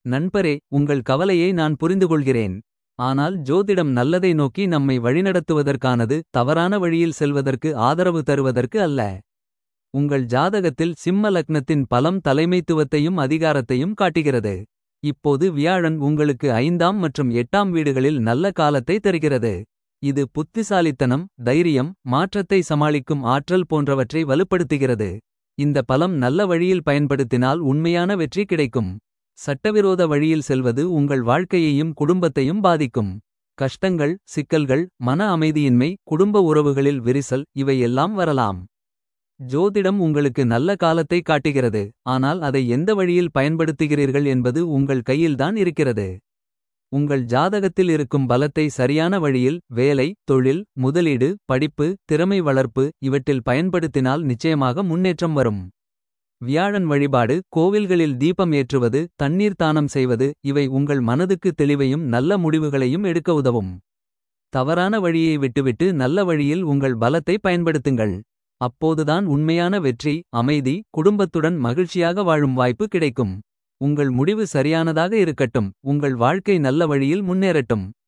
நண்பரே உங்கள் கவலையை நான் புரிந்துகொள்கிறேன். ஆனால் ஜோதிடம் நல்லதை நோக்கி நம்மை வழிநடத்துவதற்கானது. தவறான வழியில் செல்வதற்கு ஆதரவு தருவதற்கு அல்ல. உங்கள் ஜாதகத்தில் சிம்ம லக்னத்தின் பலம் தலைமைத்துவத்தையும் அதிகாரத்தையும் காட்டுகிறது. இப்போது வியாழன் உங்களுக்கு ஐந்தாம் மற்றும் எட்டாம் வீடுகளில் நல்ல காலத்தை தருகிறது. இது புத்திசாலித்தனம் தைரியம் மாற்றத்தை சமாளிக்கும் ஆற்றல் போன்றவற்றை வலுப்படுத்துகிறது. இந்த பலம் நல்ல வழியில் பயன்படுத்தினால் உண்மையான வெற்றி கிடைக்கும். சட்டவிரோத வழியில் செல்வது உங்கள் வாழ்க்கையையும் குடும்பத்தையும் பாதிக்கும். கஷ்டங்கள் சிக்கல்கள் மன அமைதியின்மை குடும்ப உறவுகளில் விரிசல் இவை எல்லாம் வரலாம். ஜோதிடம் உங்களுக்கு நல்ல காலத்தை காட்டுகிறது. ஆனால் அதை எந்த வழியில் பயன்படுத்துகிறீர்கள் என்பது உங்கள் கையில்தான் இருக்கிறது. உங்கள் ஜாதகத்தில் இருக்கும் பலத்தை சரியான வழியில் வேலை தொழில் முதலீடு படிப்பு திறமை வளர்ப்பு இவற்றில் பயன்படுத்தினால் நிச்சயமாக முன்னேற்றம் வரும். வியாழன் வழிபாடு கோவில்களில் தீபம் ஏற்றுவது தண்ணீர் தானம் செய்வது இவை உங்கள் மனதுக்கு தெளிவையும் நல்ல முடிவுகளையும் எடுக்க உதவும். தவறான வழியை விட்டுவிட்டு நல்ல வழியில் உங்கள் பலத்தை பயன்படுத்துங்கள். அப்போதுதான் உண்மையான வெற்றி அமைதி குடும்பத்துடன் மகிழ்ச்சியாக வாழும் வாய்ப்பு கிடைக்கும். உங்கள் முடிவு சரியானதாக இருக்கட்டும் உங்கள் வாழ்க்கை நல்ல வழியில் முன்னேறட்டும்.